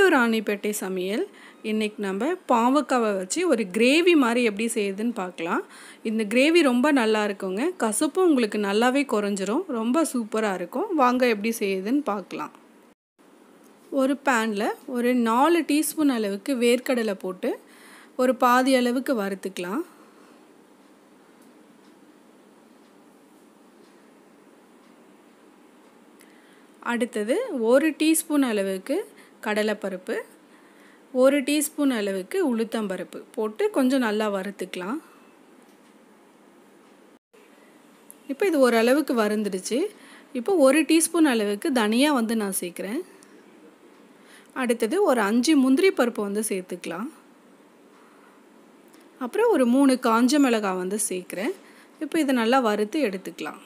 ராணிப்பேட்டை சமையல் இன்றைக்கி நம்ம பாவக்காவை வச்சு ஒரு கிரேவி மாதிரி எப்படி செய்யுதுன்னு பார்க்கலாம் இந்த கிரேவி ரொம்ப நல்லா இருக்குங்க கசப்பும் உங்களுக்கு நல்லாவே குறைஞ்சிரும் ரொம்ப சூப்பராக இருக்கும் வாங்க எப்படி செய்யுதுன்னு பார்க்கலாம் ஒரு பேனில் ஒரு நாலு டீஸ்பூன் அளவுக்கு வேர்க்கடலை போட்டு ஒரு பாதி அளவுக்கு வறுத்துக்கலாம் அடுத்தது ஒரு டீஸ்பூன் அளவுக்கு கடலைப்பருப்பு ஒரு டீஸ்பூன் அளவுக்கு உளுத்தம்பருப்பு போட்டு கொஞ்சம் நல்லா வறுத்துக்கலாம் இப்போ இது ஓரளவுக்கு வறுந்துடுச்சு இப்போ ஒரு டீஸ்பூன் அளவுக்கு தனியாக வந்து நான் சேர்க்குறேன் அடுத்தது ஒரு அஞ்சு முந்திரி பருப்பு வந்து சேர்த்துக்கலாம் அப்புறம் ஒரு மூணு காஞ்ச மிளகாய் வந்து சேர்க்குறேன் இப்போ இதை நல்லா வறுத்து எடுத்துக்கலாம்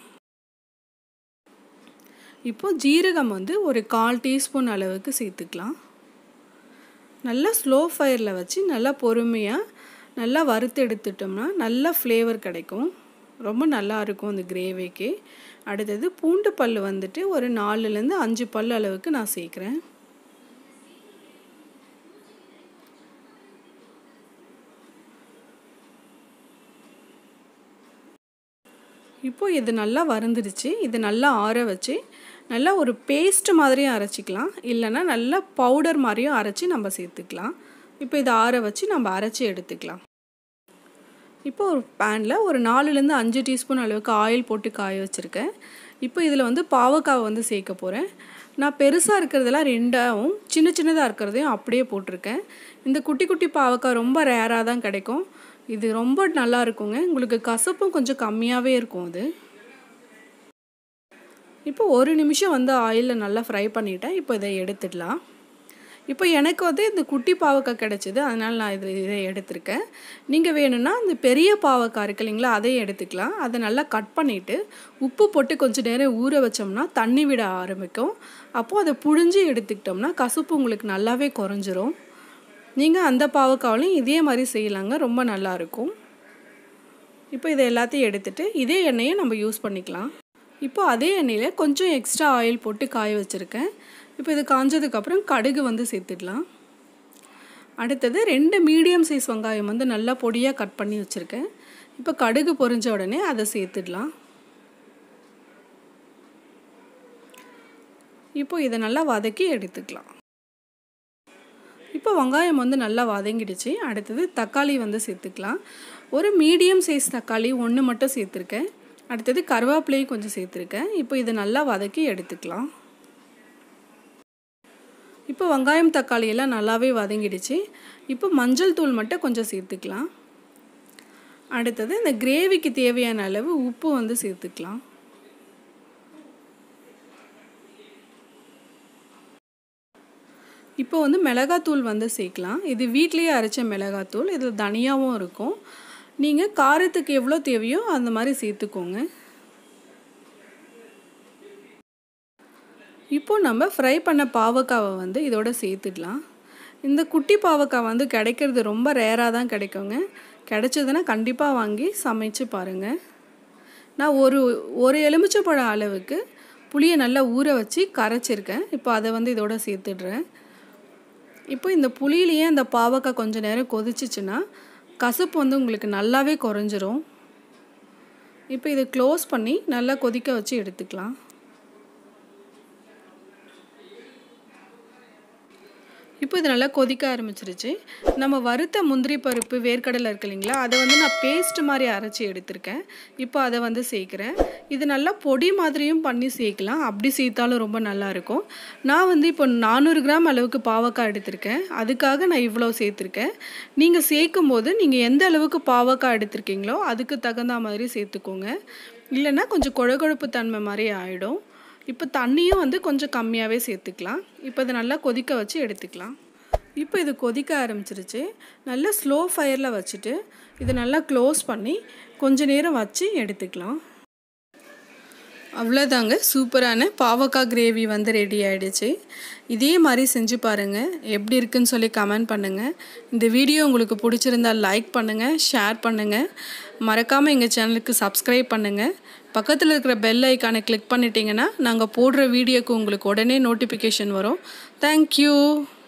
இப்போது ஜீரகம் வந்து ஒரு கால் டீஸ்பூன் அளவுக்கு சேர்த்துக்கலாம் நல்லா ஸ்லோ ஃபயரில் வச்சு நல்லா பொறுமையாக நல்லா வறுத்து எடுத்துட்டோம்னா நல்லா ஃப்ளேவர் கிடைக்கும் ரொம்ப நல்லா இருக்கும் அந்த கிரேவிக்கு அடுத்தது பூண்டு பல் வந்துட்டு ஒரு நாலுலேருந்து அஞ்சு பல் அளவுக்கு நான் சேர்க்குறேன் இப்போது இது நல்லா வறுந்துடுச்சு இது நல்லா ஆற வச்சு நல்லா ஒரு பேஸ்ட் மாதிரியும் அரைச்சிக்கலாம் இல்லைன்னா நல்லா பவுடர் மாதிரியும் அரைச்சி நம்ம சேர்த்துக்கலாம் இப்போ இதை ஆற வச்சு நம்ம அரைச்சி எடுத்துக்கலாம் இப்போ ஒரு பேனில் ஒரு நாலுலேருந்து அஞ்சு டீஸ்பூன் அளவுக்கு ஆயில் போட்டு காய வச்சுருக்கேன் இப்போ இதில் வந்து பாவக்காவை வந்து சேர்க்க போகிறேன் நான் பெருசாக இருக்கிறதெல்லாம் ரெண்டாகவும் சின்ன சின்னதாக இருக்கிறதையும் அப்படியே போட்டிருக்கேன் இந்த குட்டி குட்டி பாவக்காய் ரொம்ப ரேராக தான் கிடைக்கும் இது ரொம்ப நல்லா இருக்குங்க உங்களுக்கு கசப்பும் கொஞ்சம் கம்மியாகவே இருக்கும் அது இப்போ ஒரு நிமிஷம் வந்து ஆயிலில் நல்லா ஃப்ரை பண்ணிவிட்டேன் இப்போ இதை எடுத்துடலாம் இப்போ எனக்கு வந்து இந்த குட்டி பாவக்காய் கிடச்சிது அதனால் நான் இது இதை எடுத்திருக்கேன் நீங்கள் வேணும்னா இந்த பெரிய பாவக்காய் இருக்கு இல்லைங்களா அதையும் எடுத்துக்கலாம் அதை நல்லா கட் பண்ணிவிட்டு உப்பு போட்டு கொஞ்சம் நேரம் ஊற வச்சோம்னா தண்ணி விட ஆரம்பிக்கும் அப்போது அதை புழிஞ்சு எடுத்துக்கிட்டோம்னா கசப்பு உங்களுக்கு நல்லாவே குறைஞ்சிரும் நீங்கள் அந்த பாவக்காவிலையும் இதே மாதிரி செய்யலாங்க ரொம்ப நல்லாயிருக்கும் இப்போ இதை எல்லாத்தையும் எடுத்துகிட்டு இதே எண்ணெயை நம்ம யூஸ் பண்ணிக்கலாம் இப்போ அதே எண்ணெயில் கொஞ்சம் எக்ஸ்ட்ரா ஆயில் போட்டு காய வச்சுருக்கேன் இப்போ இது காஞ்சதுக்கப்புறம் கடுகு வந்து சேர்த்துடலாம் அடுத்தது ரெண்டு மீடியம் சைஸ் வெங்காயம் வந்து நல்லா பொடியாக கட் பண்ணி வச்சுருக்கேன் இப்போ கடுகு பொரிஞ்ச உடனே அதை சேர்த்துடலாம் இப்போ இதை நல்லா வதக்கி எடுத்துக்கலாம் இப்போ வெங்காயம் வந்து நல்லா வதங்கிடுச்சு அடுத்தது தக்காளி வந்து சேர்த்துக்கலாம் ஒரு மீடியம் சைஸ் தக்காளி ஒன்று மட்டும் சேர்த்துருக்கேன் அடுத்தது கருவேப்பிலையும் கொஞ்சம் சேர்த்துருக்கேன் இப்போ இதை நல்லா வதக்கி எடுத்துக்கலாம் இப்போ வெங்காயம் தக்காளி எல்லாம் நல்லாவே வதங்கிடுச்சு இப்போ மஞ்சள் தூள் மட்டும் கொஞ்சம் சேர்த்துக்கலாம் அடுத்தது இந்த கிரேவிக்கு தேவையான அளவு உப்பு வந்து சேர்த்துக்கலாம் இப்போ வந்து மிளகாத்தூள் வந்து சேர்க்கலாம் இது வீட்லேயே அரைச்ச மிளகாத்தூள் இதில் தனியாகவும் இருக்கும் நீங்கள் காரத்துக்கு எவ்வளோ தேவையோ அந்த மாதிரி சேர்த்துக்கோங்க இப்போ நம்ம ஃப்ரை பண்ண பாவக்காவை வந்து இதோட சேர்த்துடலாம் இந்த குட்டி பாவக்காய் வந்து கிடைக்கிறது ரொம்ப ரேராக தான் கிடைக்குங்க கிடைச்சதுன்னா கண்டிப்பாக வாங்கி சமைச்சு பாருங்கள் நான் ஒரு ஒரு எலுமிச்சப்பழம் அளவுக்கு புளியை நல்லா ஊற வச்சு கரைச்சிருக்கேன் இப்போ அதை வந்து இதோட சேர்த்துடுறேன் இப்போ இந்த புளியிலேயே அந்த பாவக்காய் கொஞ்சம் நேரம் கொதிச்சிச்சுன்னா கசப்பு வந்து உங்களுக்கு நல்லாவே குறைஞ்சிரும் இப்போ இதை க்ளோஸ் பண்ணி நல்லா கொதிக்க வச்சு எடுத்துக்கலாம் இப்போ இது நல்லா கொதிக்க ஆரம்பிச்சிருச்சு நம்ம வறுத்த முந்திரி பருப்பு வேர்க்கடலை இருக்கு இல்லைங்களா அதை வந்து நான் பேஸ்ட் மாதிரி அரைச்சி எடுத்திருக்கேன் இப்போ அதை வந்து சேர்க்குறேன் இது நல்லா பொடி மாதிரியும் பண்ணி சேர்க்கலாம் அப்படி சேர்த்தாலும் ரொம்ப நல்லாயிருக்கும் நான் வந்து இப்போ நானூறு கிராம் அளவுக்கு பாவக்காய் எடுத்திருக்கேன் அதுக்காக நான் இவ்வளோ சேர்த்துருக்கேன் நீங்கள் சேர்க்கும் போது நீங்கள் எந்த அளவுக்கு பாவக்காய் எடுத்திருக்கீங்களோ அதுக்கு தகுந்த மாதிரி சேர்த்துக்கோங்க இல்லைன்னா கொஞ்சம் கொழகொழப்பு தன்மை மாதிரி ஆகிடும் இப்போ தண்ணியும் வந்து கொஞ்சம் கம்மியாகவே சேர்த்துக்கலாம் இப்போ இதை நல்லா கொதிக்க வச்சு எடுத்துக்கலாம் இப்போ இது கொதிக்க ஆரம்பிச்சிருச்சு நல்லா ஸ்லோ ஃபயரில் வச்சுட்டு இதை நல்லா க்ளோஸ் பண்ணி கொஞ்ச நேரம் வச்சு எடுத்துக்கலாம் அவ்வளோதாங்க சூப்பரான பாவக்காய் கிரேவி வந்து ரெடி ஆகிடுச்சு இதே மாதிரி செஞ்சு பாருங்கள் எப்படி இருக்குன்னு சொல்லி கமெண்ட் பண்ணுங்கள் இந்த வீடியோ உங்களுக்கு பிடிச்சிருந்தால் லைக் பண்ணுங்கள் ஷேர் பண்ணுங்கள் மறக்காமல் எங்கள் சேனலுக்கு சப்ஸ்கிரைப் பண்ணுங்கள் பக்கத்தில் இருக்கிற பெல் ஐக்கானை கிளிக் பண்ணிட்டீங்கன்னா நாங்கள் போடுற வீடியோக்கு உங்களுக்கு உடனே நோட்டிஃபிகேஷன் வரும் தேங்க்யூ